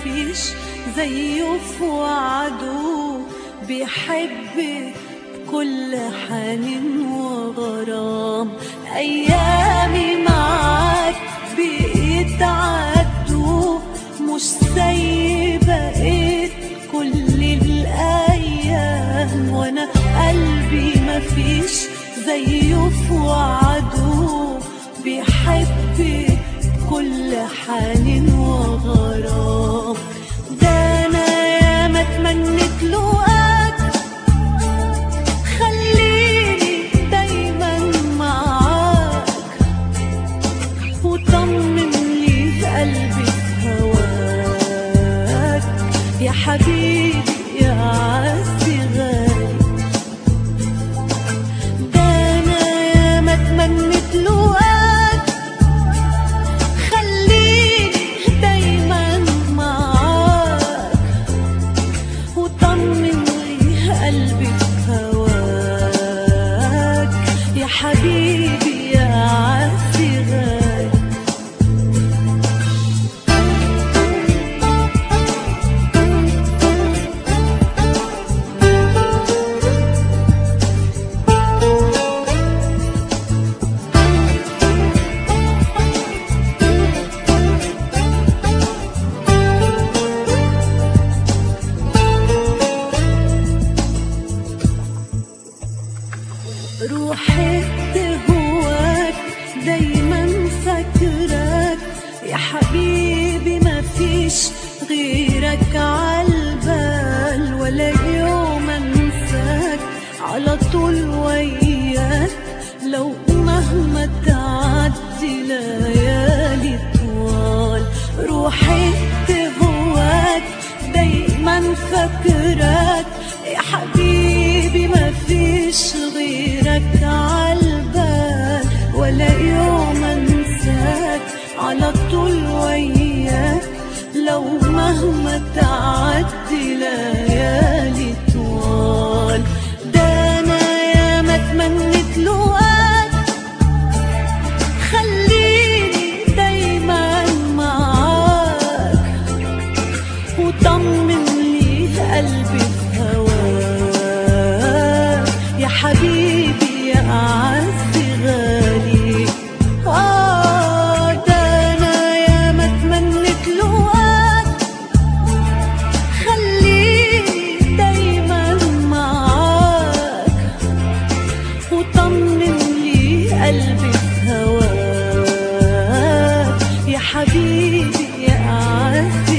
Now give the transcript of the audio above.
مفيش زيه في وعده بيحب بكل حنين وغرام أيامي معاك بيتعدوا مش زي بقيت كل الأيام وأنا قلبي مفيش زيه في وعده بيحب بكل حنين وغرام ده أنا ياما اتمنيت له خليني دايما معاك وطمن لي قلبي في هواك يا حبيبي يا عزي غالي ده انا ياما اتمنيت له خليني دايما معاك وطمن لي قلبي في هواك يا حبيبي يا عزي غالي روحي هواك دايما فاكراك يا حبيبي ما فيش غيرك عالبال ولا يوم انساك على طول وياك لو مهما تعدي ليالي طوال روحي هواك دايما فاكراك يا حبيبي ما فيش غيرك عالبال ولا يوم انساك على طول وياك لو مهما تعدي ليالي طوال ده انا ياما اتمنيت له خليني دايما معاك وطمن لي قلبي في هواك يا حبيبي يا أعز غالي آه ده أنا ياما اتمنيت له خليني دايما معاك وطمن لي قلبي في هواك يا حبيبي يا أعز